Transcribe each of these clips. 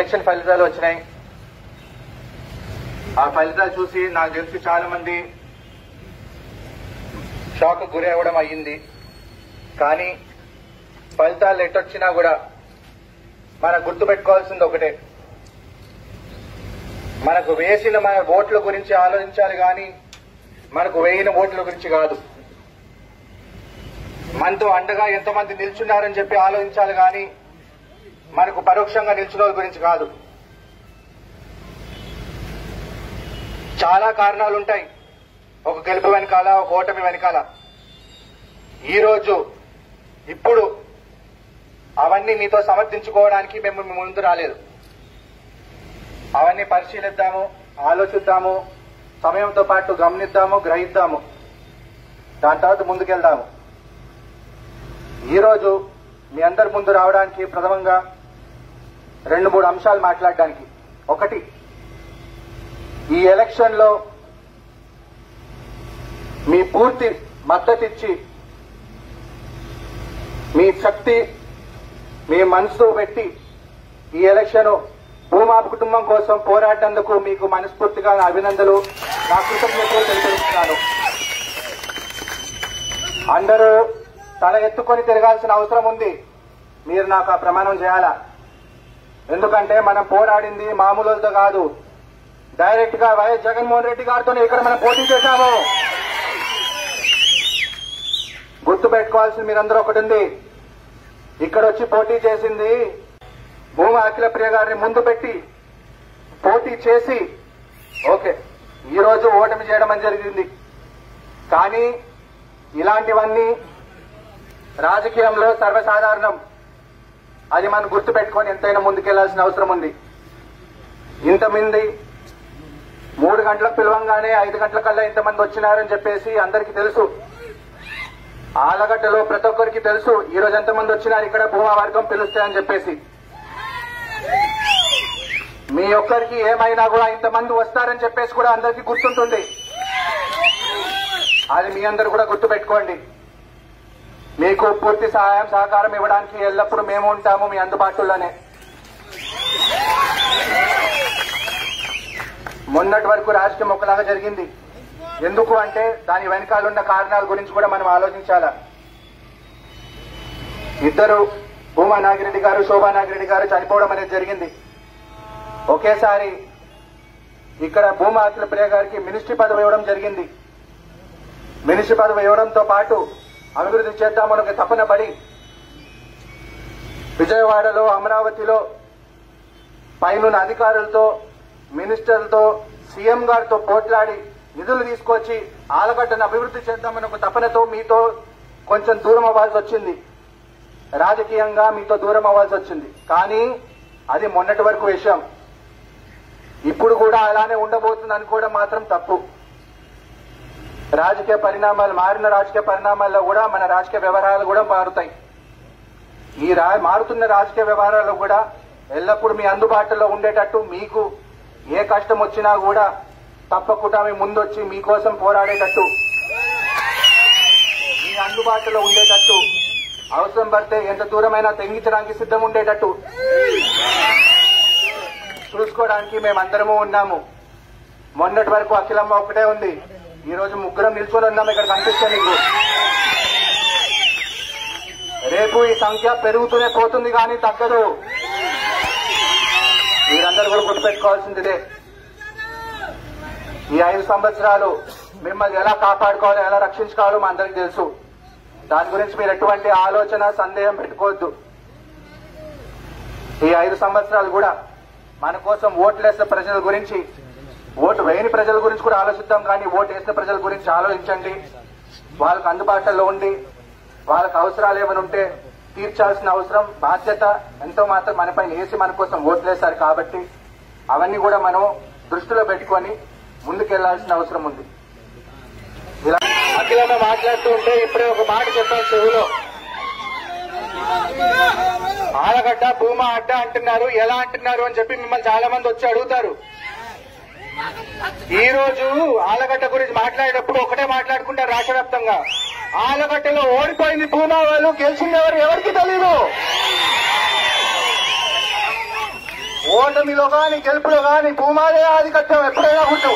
election ఫలితాలు వచ్చినాయి ఆ ఫలితాలు చూసి నాకు తెలిసి చాలా మంది షాక్ గురి అవ్వడం అయ్యింది కానీ ఫలితాలు ఎట్టొచ్చినా కూడా మనం గుర్తుపెట్టుకోవాల్సింది ఒకటే మనకు వేసిన మన ఓట్ల గురించి ఆలోచించాలి కానీ మనకు వేయిన ఓట్ల గురించి కాదు మనతో అండగా ఎంతమంది నిల్చున్నారని చెప్పి ఆలోచించాలి కానీ మనకు పరోక్షంగా నిల్చున్న వాళ్ళ గురించి కాదు చాలా కారణాలు ఉంటాయి ఒక గెలుపు వెనకాల ఒక ఓటమి వెనకాల ఈ రోజు ఇప్పుడు అవన్నీ మీతో సమర్థించుకోవడానికి మేము మీ ముందు రాలేదు అవన్నీ పరిశీలిద్దాము ఆలోచిద్దాము సమయంతో పాటు గమనిద్దాము గ్రహిద్దాము దాని తర్వాత ముందుకెళ్దాము ఈరోజు మీ అందరి ముందు రావడానికి ప్రథమంగా రెండు మూడు అంశాలు మాట్లాడడానికి ఒకటి ఈ ఎలక్షన్ లో మీ పూర్తి మద్దతు ఇచ్చి మీ శక్తి మీ మనసు పెట్టి ఈ ఎలక్షన్ భూమా కుటుంబం కోసం పోరాటందుకు మీకు మనస్ఫూర్తిగా నా అభినందనలు నా కృతజ్ఞతలు తెలియజేస్తున్నాను అందరూ తల ఎత్తుకొని తిరగాల్సిన అవసరం ఉంది మీరు నాకు ఆ ప్రమాణం చేయాలా ఎందుకంటే మనం పోరాడింది మామూలుతో కాదు డైరెక్ట్ గా వైఎస్ జగన్మోహన్ రెడ్డి గారితో ఇక్కడ మనం పోటీ చేశాము గుర్తు పెట్టుకోవాల్సింది మీరందరూ ఒకటి ఉంది ఇక్కడ వచ్చి పోటీ చేసింది భూమి అఖిల ప్రియ గారిని ముందు పెట్టి పోటీ చేసి ఓకే ఈ రోజు ఓటమి చేయడం అని జరిగింది కానీ ఇలాంటివన్నీ రాజకీయంలో సర్వసాధారణం అది మనం గుర్తు పెట్టుకొని ఎంతైనా ముందుకెళ్లాల్సిన అవసరం ఉంది ఇంతమంది మూడు గంటలకు పిలవంగానే ఐదు గంటల కల్లా ఇంతమంది వచ్చినారని చెప్పేసి అందరికీ తెలుసు ఆలగడ్డలో ప్రతి ఒక్కరికి తెలుసు ఈ రోజు ఎంతమంది వచ్చినారు ఇక్కడ భూమా వర్గం పిలుస్తాయని చెప్పేసి మీ ఒక్కరికి ఏమైనా కూడా ఇంతమంది వస్తారని చెప్పేసి కూడా అందరికీ గుర్తుంటుంది అది మీ అందరు కూడా గుర్తు పెట్టుకోండి మీకు పూర్తి సహాయం సహకారం ఇవ్వడానికి ఎల్లప్పుడూ మేము ఉంటాము మీ అందుబాటులోనే మొన్నటి వరకు రాజకీయం ఒకలాగా జరిగింది ఎందుకు అంటే దాని వెనకాలన్న కారణాల గురించి కూడా మనం ఆలోచించాలా ఇద్దరు భూమా నాగిరెడ్డి గారు శోభా నాగిరెడ్డి గారు చనిపోవడం అనేది జరిగింది ఒకేసారి ఇక్కడ భూమా అఖిల ప్రియ గారికి మినిస్ట్రీ పదవి ఇవ్వడం జరిగింది మినిస్ట్రీ పదవి ఇవ్వడంతో పాటు అభివృద్ధి చేద్దామని ఒక తపన పడి విజయవాడలో అమరావతిలో పైనున్న అధికారులతో మినిస్టర్లతో సీఎం గారితో పోట్లాడి నిధులు తీసుకొచ్చి ఆలగడ్డను అభివృద్ధి చేద్దామని ఒక తపనతో మీతో కొంచెం దూరం అవ్వాల్సి వచ్చింది రాజకీయంగా మీతో దూరం అవ్వాల్సి వచ్చింది కానీ అది మొన్నటి వరకు విషయం ఇప్పుడు కూడా అలానే ఉండబోతుంది అనుకోవడం మాత్రం తప్పు రాజకీయ పరిణామాలు మారిన రాజకీయ పరిణామాల్లో కూడా మన రాజకీయ వ్యవహారాలు కూడా మారుతాయి ఈ రా మారుతున్న రాజకీయ వ్యవహారాలు కూడా ఎల్లప్పుడూ మీ అందుబాటులో ఉండేటట్టు మీకు ఏ కష్టం వచ్చినా కూడా తప్పకుండా మీ ముందొచ్చి మీకోసం పోరాడేటట్టు మీ అందుబాటులో ఉండేటట్టు అవసరం పడితే ఎంత దూరమైనా తెంగించడానికి సిద్ధం ఉండేటట్టు చూసుకోవడానికి మేమందరము ఉన్నాము మొన్నటి వరకు అఖిలమ్మ ఒకటే ఉంది ఈ రోజు ముగ్గురం నిల్చొని ఉన్నాం ఇక్కడ కనిపిస్తుంది మీకు రేపు ఈ సంఖ్య పెరుగుతూనే పోతుంది కానీ తగ్గదు మీరందరూ కూడా గుర్తుపెట్టుకోవాల్సిందిదే ఈ ఐదు సంవత్సరాలు మిమ్మల్ని ఎలా కాపాడుకోవాలో ఎలా రక్షించుకోవాలో మా అందరికీ తెలుసు దాని గురించి మీరు ఎటువంటి ఆలోచన సందేహం పెట్టుకోవద్దు ఈ ఐదు సంవత్సరాలు కూడా మన కోసం ఓట్లేసిన ప్రజల గురించి ఓటు వేయని ప్రజల గురించి కూడా ఆలోచిద్దాం కానీ ఓటు వేసిన ప్రజల గురించి ఆలోచించండి వాళ్ళకు అందుబాటులో ఉండి వాళ్ళకి అవసరాలు ఏమైనా ఉంటే తీర్చాల్సిన అవసరం బాధ్యత ఎంతో మాత్రం మనపైన వేసి మన కోసం ఓట్లేశారు కాబట్టి అవన్నీ కూడా మనం దృష్టిలో పెట్టుకొని ముందుకెళ్లాల్సిన అవసరం ఉంది ఇలా అఖిలమ్మ మాట్లాడుతూ ఉంటే ఇప్పుడే ఒక మాట చెప్పాను చెవులో ఆలగడ్డ భూమా అడ్డ అంటున్నారు ఎలా అంటున్నారు అని చెప్పి మిమ్మల్ని చాలా మంది వచ్చి అడుగుతారు ఈ రోజు ఆలగడ్డ గురించి మాట్లాడేటప్పుడు ఒకటే మాట్లాడుకుంటారు రాష్ట్ర వ్యాప్తంగా ఆలగడ్డలో ఓడిపోయింది భూమా వాళ్ళు గెలిచింది ఎవరు ఎవరికి తెలియదు ఓటు ఓటమిలో గాని గెలుపులో గాని భూమాలే ఆధిపత్యం ఎప్పుడైనా ఉంటు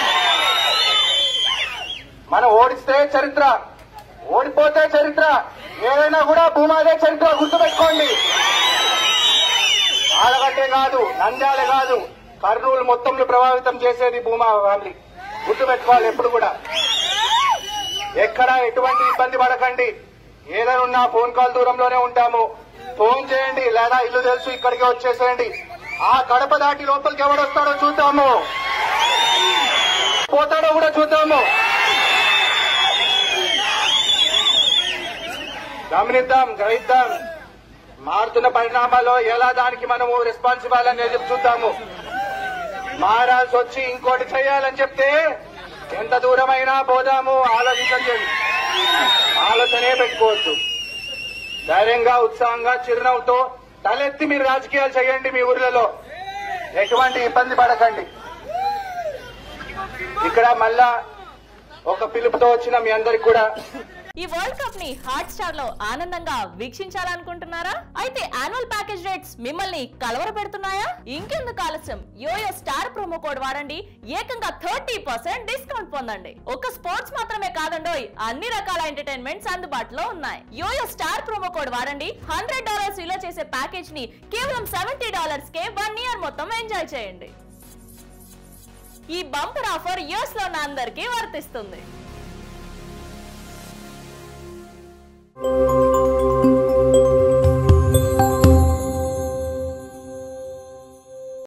మనం ఓడిస్తే చరిత్ర ఓడిపోతే చరిత్ర ఏదైనా కూడా భూమాలే చరిత్ర గుర్తుపెట్టుకోండి ఆడగట్టే కాదు నంద్యాల కాదు కర్నూలు మొత్తంలో ప్రభావితం చేసేది భూమా ఫ్యామిలీ గుర్తుపెట్టుకోవాలి ఎప్పుడు కూడా ఎక్కడ ఎటువంటి ఇబ్బంది పడకండి ఏదైనా ఉన్నా ఫోన్ కాల్ దూరంలోనే ఉంటాము ఫోన్ చేయండి లేదా ఇల్లు తెలుసు ఇక్కడికి వచ్చేసేయండి ఆ గడప దాటి లోపలికి ఎవడొస్తాడో చూద్దాము పోతాడో కూడా చూద్దాము గమనిద్దాం గ్రహిద్దాం మారుతున్న పరిణామాల్లో ఎలా దానికి మనము రెస్పాన్సిబుల్ అనేది చూద్దాము మారాల్సి వచ్చి ఇంకోటి చేయాలని చెప్తే ఎంత దూరమైనా పోదాము ఆలోచించండి ఆలోచనే పెట్టుకోవద్దు ధైర్యంగా ఉత్సాహంగా చిరునవ్వుతో తలెత్తి మీరు రాజకీయాలు చేయండి మీ ఊర్లలో ఎటువంటి ఇబ్బంది పడకండి ఇక్కడ మళ్ళా ఒక పిలుపుతో వచ్చిన మీ అందరికి కూడా ఈ వరల్డ్ కప్ ని హాట్ స్టార్ లో ఆనందంగా వీక్షించాలనుకుంటున్నారా అయితే యాన్యువల్ ప్యాకేజ్ రేట్స్ మిమ్మల్ని కలవర పెడుతున్నాయా ఇంకెందుకు ఆలస్యం యోయో స్టార్ ప్రోమో కోడ్ వాడండి ఏకంగా థర్టీ పర్సెంట్ డిస్కౌంట్ పొందండి ఒక స్పోర్ట్స్ మాత్రమే కాదండోయ్ అన్ని రకాల ఎంటర్టైన్మెంట్స్ అందుబాటులో ఉన్నాయి యోయో స్టార్ ప్రోమో కోడ్ వాడండి హండ్రెడ్ డాలర్స్ విలువ చేసే ప్యాకేజ్ ని కేవలం సెవెంటీ డాలర్స్ కే వన్ ఇయర్ మొత్తం ఎంజాయ్ చేయండి ఈ బంపర్ ఆఫర్ యూఎస్ లో ఉన్న అందరికీ వర్తిస్తుంది